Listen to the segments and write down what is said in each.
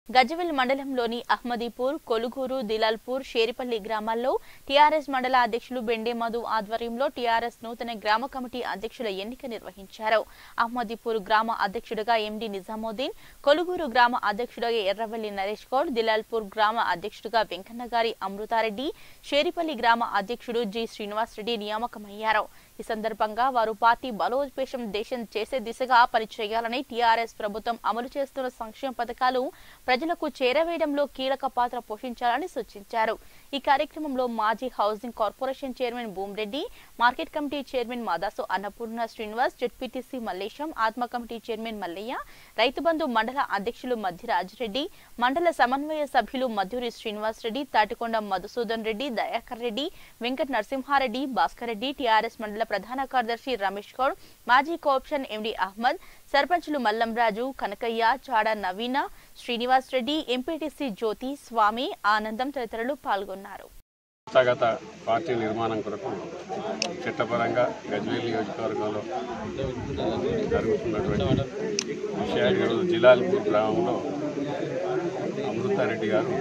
గజ్వెల్ మండలంలోని అహ్మదీపూర్ కొలుగూరు దిలాల్పూర్ షేరిపల్లి గ్రామాల్లో టీఆర్ఎస్ మండల అధ్యక్షులు బెండే మధు ఆధ్వర్యంలో టీఆర్ఎస్ నూతన గ్రామ కమిటీ అధ్యక్షుల ఎన్నిక నిర్వహించారు అహ్మదీపూర్ గ్రామ అధ్యక్షుడిగా ఎండి నిజాముద్దీన్ కొలుగూరు గ్రామ అధ్యక్షుడిగా ఎర్రవల్లి నరేష్ గౌడ్ దిలాల్పూర్ గ్రామ అధ్యక్షుడిగా వెంకన్నగారి అమృతారెడ్డి షేరిపల్లి గ్రామ అధ్యక్షుడు జి శ్రీనివాస్ రెడ్డి నియామకమయ్యారు ఈ సందర్భంగా వారు పార్టీ బలోపేతం దేశం చేసే దిశగా పనిచేయాలని టీఆర్ఎస్ ప్రభుత్వం అమలు చేస్తున్న సంక్షేమ పథకాలు ప్రజలకు చేరవేయడంలో కీలక పాత్ర పోషించాలని సూచించారు ఈ కార్యక్రమంలో మాజీ housing corporation chairman Bhumireddy market committee chairman Madasu Annapurna Srinivas ZPTC Mallesham ATMA committee chairman Mallayya రైతు బంధు మండల అధ్యక్షులు మధ్యరాజ్ రెడ్డి మండల సమన్వయ సభ్యులు మధురి శ్రీనివాస్ రెడ్డి తాటికొండ మధుసూదన్ రెడ్డి దయాకర్ రెడ్డి వెంకట నరసింహారెడ్డి భాస్కర్ రెడ్డి టీఆర్ఎస్ మండల ప్రధాన కార్యదర్శి రమేష్ గౌడ్ మాజీ కోఆప్షన్ ఎండి అహ్మద్ సర్పంచులు మల్లంరాజు కనకయ్య చాడ నవీన శ్రీనివాస్ రెడ్డి ఎంపీటీసీ జ్యోతి స్వామి ఆనందం తదితరులు పాల్గొన్నారు సంస్థాగత పార్టీ నిర్మాణం కొరకు చట్టపరంగా గజ్వేల్ నియోజకవర్గంలో జరుగుతున్నటువంటి విషయాలు ఈరోజు జిలాల్పూర్ గ్రామంలో అమృతారెడ్డి గారు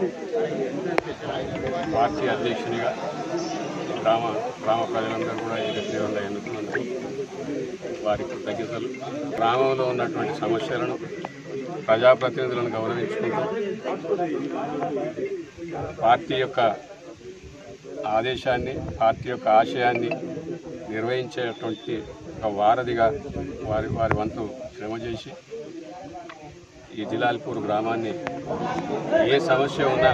పార్టీ అధ్యక్షునిగా గ్రామ గ్రామ ప్రజలందరూ కూడా ఏకగ్రీవంగా ఎన్నుకున్నందుకు వారికి కృతజ్ఞతలు గ్రామంలో ఉన్నటువంటి సమస్యలను ప్రజాప్రతినిధులను గౌరవించుకుంటూ పార్టీ యొక్క ఆదేశాన్ని పార్టీ యొక్క ఆశయాన్ని నిర్వహించేటువంటి ఒక వారధిగా వారి వారి వంతు శ్రమ చేసి ఈ జిలాల్పూర్ గ్రామాన్ని ఏ సమస్య ఉన్నా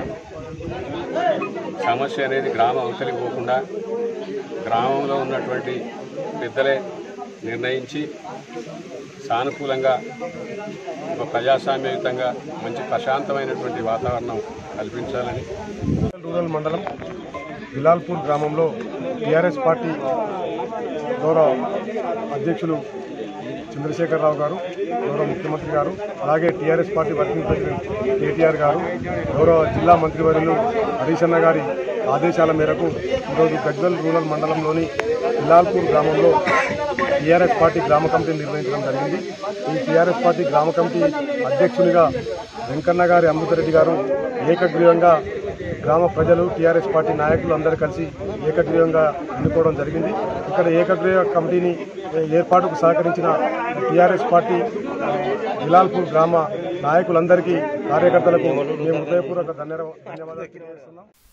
సమస్య అనేది గ్రామం అవతలికి పోకుండా గ్రామంలో ఉన్నటువంటి పెద్దలే నిర్ణయించి సానుకూలంగా ఒక ప్రజాస్వామ్యయుతంగా మంచి ప్రశాంతమైనటువంటి వాతావరణం కల్పించాలని రూరల్ మండలం బిలాల్పూర్ గ్రామంలో టీఆర్ఎస్ పార్టీ గౌరవ అధ్యక్షులు చంద్రశేఖరరావు గారు గౌరవ ముఖ్యమంత్రి గారు అలాగే TRS party working president KTR garu గౌరవ జిల్లా మంత్రివర్యులు హరీష్ అన్న గారి ఆదేశాల మేరకు ఈరోజు గజ్వెల్ రూరల్ మండలంలోని బిలాల్పూర్ గ్రామంలో టీఆర్ఎస్ పార్టీ గ్రామ కమిటీ నిర్వహించడం జరిగింది ఈ టీఆర్ఎస్ పార్టీ గ్రామ కమిటీ అధ్యక్షునిగా వెంకన్న గారి అమృతరెడ్డి గారు ఏకగ్రీవంగా గ్రామ ప్రజలు టీఆర్ఎస్ పార్టీ నాయకులు అందరూ కలిసి ఏకగ్రీవంగా ఎన్నుకోవడం జరిగింది ఇక్కడ ఏకగ్రీవ కమిటీని ఏర్పాటుకు సహకరించిన టీఆర్ఎస్ పార్టీ బిలాల్పూర్ గ్రామ నాయకులందరికీ కార్యకర్తలకు మేము హృదయపూర్వక ధన్యవాదాలు తెలియజేస్తున్నాం